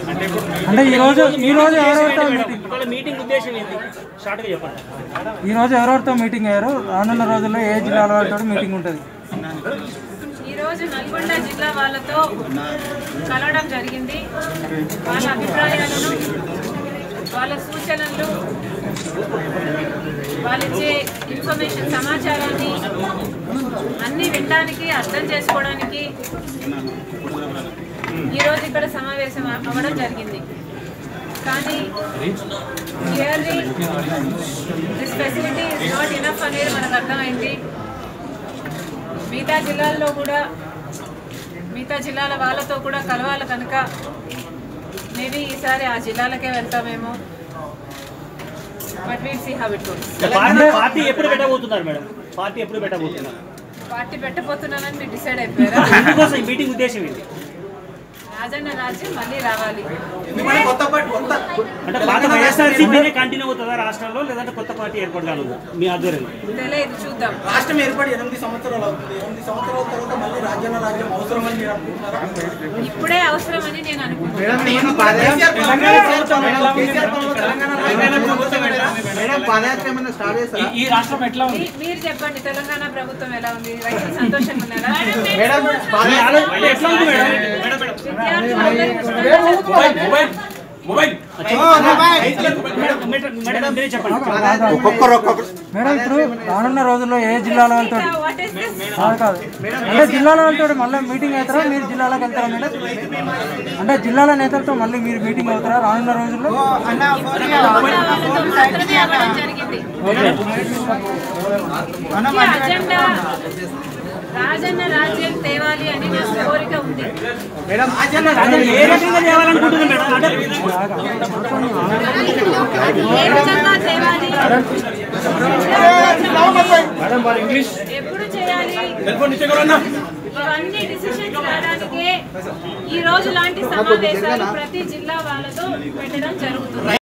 అంటే ఈ రోజు ఈ రోజు ఎవరెవరితో మీటింగ్ ఇవాళ మీటింగ్ ఉద్దేశం ఏంటి షార్ట్గా చెప్పండి ఈ రోజు ఎవరెవరితో మీటింగ్ అయ్యారు రానున్న రోజుల్లో ఏ జిల్లాల వాళ్ళతో మీటింగ్ ఉంటుంది ఈరోజు నల్గొండ జిల్లా వాళ్ళతో కలవడం జరిగింది వాళ్ళ అభిప్రాయాలను వాళ్ళ సూచనలు వాళ్ళిచ్చే ఇన్ఫర్మేషన్ సమాచారాన్ని అన్ని వినడానికి అర్థం చేసుకోవడానికి ఈరోజు ఇక్కడ సమావేశం అవ్వడం జరిగింది కానీ clearly this facility is not enough అనేది మనకు అర్థమైంది మిగతా జిల్లాల్లో కూడా మిగతా జిల్లాల వాళ్ళతో కూడా కలవాలి కనుక మేబీ ఈసారి ఆ జిల్లాలకే వెళ్తామేమో but we'll see how it goes party party ఎప్పుడు పెట్టబోతున్నారు మేడం పార్టీ ఎప్పుడు పెట్టబోతున్నారు పార్టీ పెట్టబోతున్నానని మీరు డిసైడ్ అయిపోయారా ఎందుకోసం ఈ మీటింగ్ ఉద్దేశం ఏంటి రాజన్న రాజ్యం మళ్ళీ రావాలి అంటే పాత వైఎస్ఆర్సీపీనే కంటిన్యూ అవుతుందా రాష్ట్రంలో లేదంటే కొత్త పార్టీ ఏర్పాటు కానుందా మీ ఆధ్వర్యంలో తెలియదు చూద్దాం రాష్ట్రం ఏర్పడి ఎనిమిది సంవత్సరాలు అవుతుంది ఎనిమిది సంవత్సరాల తర్వాత మళ్ళీ రాజ్యాంగ రాజ్యం అవసరమని మీరు అనుకుంటున్నారా ఇప్పుడే అవసరమని నేను అనుకుంటున్నాను కేసీఆర్ పాలనలో- కేసీఆర్ పాలనలో తెలంగాణ మేడం పాదయాత్ర ఏమైనా స్టార్ట్ చేస్తారా ఈ రాష్ట్రం ఎట్లా ఉంది మీ- మీరు చెప్పండి తెలంగాణ ప్రభుత్వం ఎలా ఉంది రైతులు సంతోషంగా ఉన్నారా మేడం మీ ఆలోచన ఎట్లా ఉంది మేడం విద్యార్థులందరూ mobile mobile mobile madam madam మీరే చెప్పండి మేడం ఇప్పుడు రానున్న రోజుల్లో ఏ జిల్లాల వాళ్ళతో వాట్ ఇస్ దిస్ కాదు కాదు అంటే జిల్లాల వాళ్ళతో మళ్ళీ మీటింగ్ అవుతారా మీరు జిల్లాలకు వెళ్తారా మేడం అంటే జిల్లాల నేతలతో మళ్ళీ మీరు మీటింగ్ అవుతారా రానున్న రోజుల్లో వాళ్ళతో మాత్రమే అవ్వడం జరిగింది ముఖ్య అజెండా రాజన్న రాజ్యం తేవాలి అని నా కోరిక ఉంది అంటే ఏ రకంగా చేయాలనుకుంటున్నారు మేడం అంటే అది ఏ విధంగా తేవాలి ఎప్పుడు చేయాలి ఇవన్నీ డిసిషన్స్ రావడానికే ఈ రోజు లాంటి సమావేశాలు ప్రతి జిల్లా వాళ్ళతో పెట్టడం జరుగుతుంది